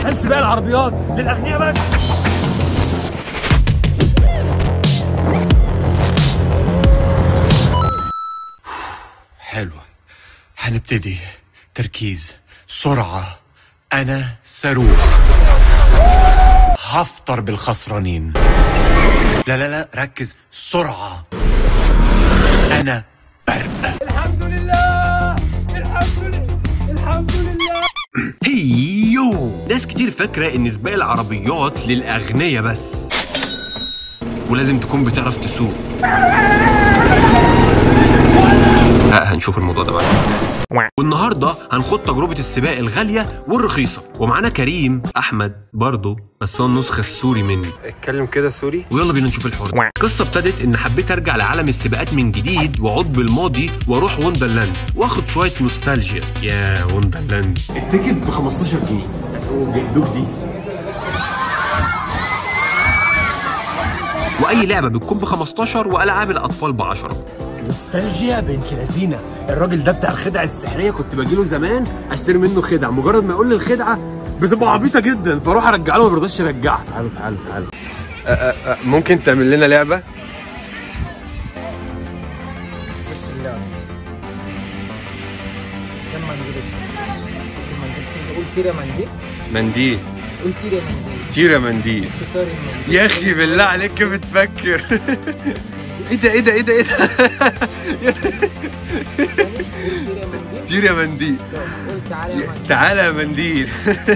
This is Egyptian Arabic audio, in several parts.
هل سباق العربيات للاغنياء بس حلو هنبتدي تركيز سرعة أنا صاروخ هفطر بالخسرانين لا لا لا ركز سرعة أنا برق الحمد لله الحمد لله الحمد لله هيو ناس كتير فاكرة إن سباق العربيات للأغنياء بس ولازم تكون بتعرف تسوق آه هنشوف الموضوع ده بعدين والنهارده هنخوض تجربة السباق الغالية والرخيصة ومعانا كريم أحمد برضه بس هو النسخة السوري مني اتكلم كده سوري ويلا بينا نشوف الحوار ده. القصه ابتدت ان حبيت ارجع لعالم السباقات من جديد واعود بالماضي واروح وندرلاند واخد شويه نوستالجيا يا وندرلاند التيكت ب 15 جنيه وبيدوك دي واي لعبه بتكون ب 15 والعاب الاطفال ب 10 نوستالجيا بنت لذينه الراجل ده بتاع الخدع السحريه كنت كنت باجي له زمان اشتري منه خدع مجرد ما يقول لي الخدعه بتبقى عبيطه جدا فاروح ارجع له ما بيرضاش يرجعها تعالوا تعالوا تعالوا ممكن تعمل لنا لعبه بسم الله كم منديل كم منديل قول تيرا منديل منديل قول تيرا منديل تيرا منديل ستار المنديل يا اخي بالله عليك كيف بتفكر ايه ده ايه ده ايه ده ايه ده قول تيرا منديل تيرا منديل قول تعالى يا منديل تعالى يا منديل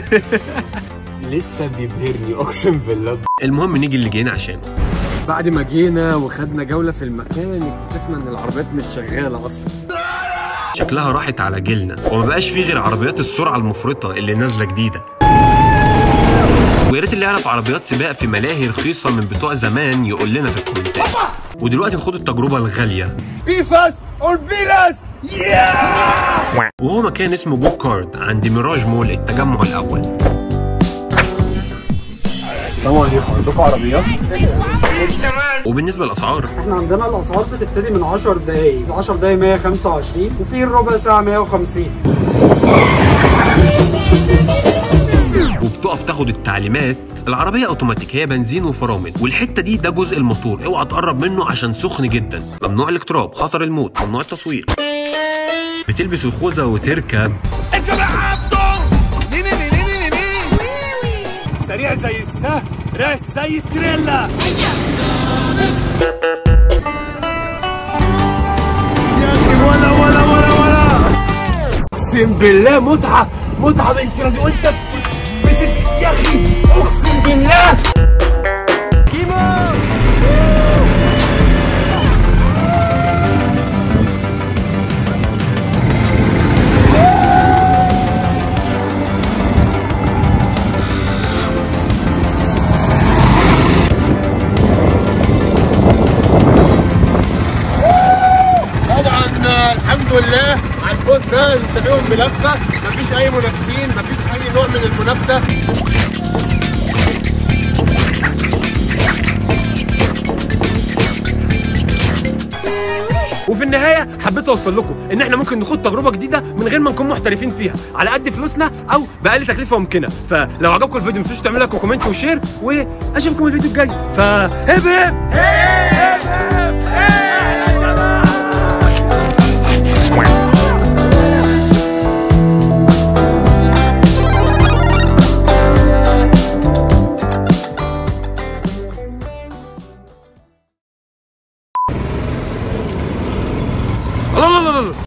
لسه بيبهرني اقسم بالله المهم نيجي اللي جايين عشانه بعد ما جينا وخدنا جوله في المكان اكتشفنا ان العربيات مش شغاله اصلا شكلها راحت على جيلنا وما بقاش فيه غير عربيات السرعه المفرطه اللي نازله جديده ويا ريت اللي يعرف عربيات سباق في ملاهي رخيصه من بتوع زمان يقول لنا في الكومنتات ودلوقتي نخوض التجربه الغاليه بي فاست اور بي لاست وهو مكان اسمه جو كارد عند ميراج مول التجمع الاول السلام عليكم عندكم عربيات وبالنسبه للاسعار احنا عندنا الاسعار بتبتدي من 10 دقايق 10 دقايق 125 وفي الربع ساعه 150 وبتقف تاخد التعليمات العربية اوتوماتيك هي بنزين وفرامل والحتة دي ده جزء الموتور اوعى تقرب منه عشان سخن جدا ممنوع الاقتراب خطر الموت ممنوع التصوير بتلبس الخوذة وتركب سريع زي السهم راس زي التريلا ولا ولا ولا ولا اقسم بالله متعه متعه بنت لذيذ وانت بت- بت- يا اخي اقسم بالله طبعا آه، الحمد لله على الفوز ده نسميهم بلفه مفيش اي منافسين مفيش اي نوع من المنافسه وفي النهايه حبيت اوصل لكم ان احنا ممكن نخوض تجربه جديده من غير ما نكون محترفين فيها على قد فلوسنا او باقل تكلفه ممكنه فلو عجبكم الفيديو ما تنسوش تعملوا لايك وكومنت وشير واشوفكم الفيديو الجاي ف هب هب هب هب هب يا شباب لا لا لا لا